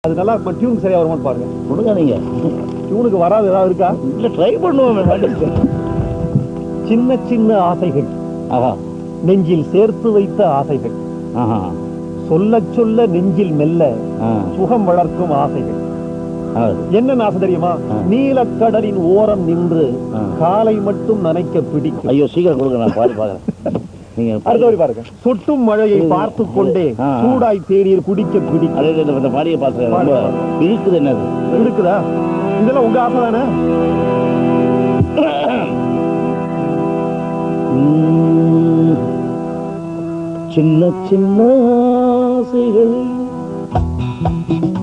அது நல்லா டியூனுக்கு சரியா வருமான்னு பாருங்க கொடுங்க நீங்க டியூனுக்கு வராது ஏதாவது இருக்கா இல்ல ட்ரை பண்ணுவோம் சின்ன சின்ன ஆசைகள் ஆஹா நெஞ்சில் சேர்த்து வைத்த ஆசைகள் ஆஹா சொல்ல சொல்ல நெஞ்சில் மெல்ல ஆ, சுகம் வளர்க்கும் ஆசைகள் ஹவுದು. என்ன ஆசை தெரியுமா ஆ. நீலக்கடலின் ஓரம் நின்று ஆ. காலை மட்டும் நனைக்க பிடிக்கும் ஐயோ சீக்கிரம் கொடுங்க நான் பாடி பாக்குறேன் நீங்க அடுத்த வரி பாருங்க சொட்டும் மழையை பார்த்து கொண்டே ஆ. சூடாய் தேநீர் குடிக்க பிடிக்கும் அதே இந்த- இந்த பாடியை பார்த்து ரொம்ப இருக்குது என்னது இருக்குதா இதெல்லாம் உங்க ஆசை தானே உம், சின்ன சின்ன ஆசைகள்